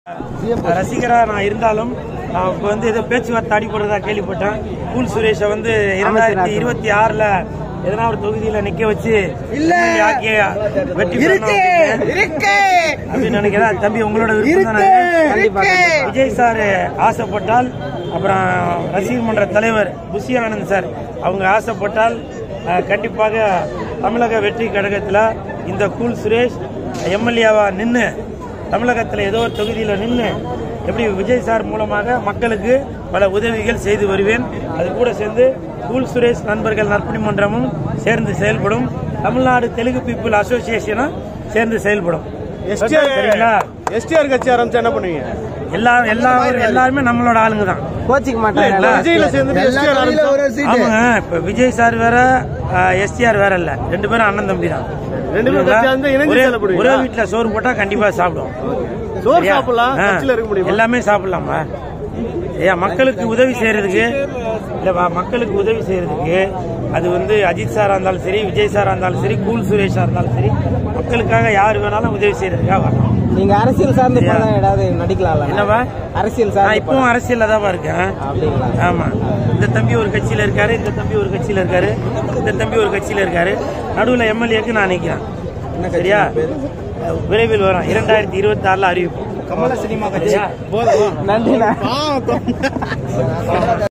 ரசிகரா நான் இருந்தாலும் நான் இப்ப வந்து ஏதோ பேச்சுவார்த்தை அடிப்படுறதா கேள்விப்பட்டேன் கூல் சுரேஷை வந்து இரண்டாயிரத்தி இருபத்தி ஆறுல எதனா ஒரு தொகுதியில நிக்க வச்சு MLA ஆக்கி வெற்றி பெறணும் இருக்கு அப்படின்னு நினைக்கிறேன் தம்பி உங்களோட விருப்பம் தானே இருக்கு விஜய் சார் ஆசைப்பட்டால் அப்புறம் ரசிகர் மன்ற தலைவர் புஷி ஆனந்த் சார் அவங்க ஆசைப்பட்டால் அஹ், கண்டிப்பாக தமிழக வெற்றி கழகத்தில் இந்த கூல் சுரேஷ் எம்எல்ஏவா நின்று தமிழகத்தில் ஏதோ ஒரு தொகுதியில் நின்று எப்படி விஜய் சார் மூலமாக மக்களுக்கு பல உதவிகள் செய்து வருவேன் அது கூட சேர்ந்து கூல் சுரேஷ் நண்பர்கள் நற்பணி மன்றமும் சேர்ந்து செயல்படும் தமிழ்நாடு தெலுங்கு பீப்புள் அசோசியேஷனும் சேர்ந்து செயல்படும் சரிங்களா எஸ்டிஆர் கட்சி ஆரம்பிச்சா என்ன பண்ணுவீங்க எல்லா எல்லா எல்லாருமே நம்மளோட ஆளுங்க தான் கோச்சிக்க மாட்டாங்க விஜயில சேர்ந்து எஸ்டிஆர் ஆரம்பிச்சா ஆமாங்க இப்ப விஜய் சார் வேற எஸ்டிஆர் வேற இல்ல ரெண்டு பேரும் அண்ணன் தம்பி தான் ரெண்டு பேரும் கட்சியா இருந்து இணைஞ்சு ஒரே செயல்படுவீங்களா? ஒரே வீட்டுல சோறு போட்டா கண்டிப்பா சாப்பிடுவோம் சோறு சரியா? சாப்பிடலாம் ஆ. கட்சியில இருக்க முடியுமா எல்லாமே சாப்பிடலாமா ஏன் மக்களுக்கு உதவி செய்யறதுக்கு இல்ல மக்களுக்கு உதவி செய்யறதுக்கு அது வந்து அஜித் சாரா இருந்தாலும் சரி விஜய் சாரா இருந்தாலும் சரி கூல் சுரேஷா இருந்தாலும் சரி மக்களுக்காக யார் வேணாலும் உதவி செய்யறதுக்காக வரலாம் நீங்க அரசியல் சார்ந்த படம் ஏதாவது நடிக்கலாம்ல என்னவா அரசியல் நான் சார்ந்த இப்பவும் அரசியல்ல தான் இருக்கேன் அப்படிங்களா ஆமா இந்த தம்பி ஒரு கட்சியில இருக்காரு இந்த தம்பி ஒரு கட்சியில இருக்காரு இந்த தம்பி ஒரு கட்சியில இருக்காரு நடுவுல எம்எல்ஏக்கு நான் நிக்கிறேன் சரியா விரைவில் வரும் இரண்டாயிரத்தி இருபத்தி ஆறுல அறிவிப்போம் கமல சினிமா சரியா நன்றிண்ணா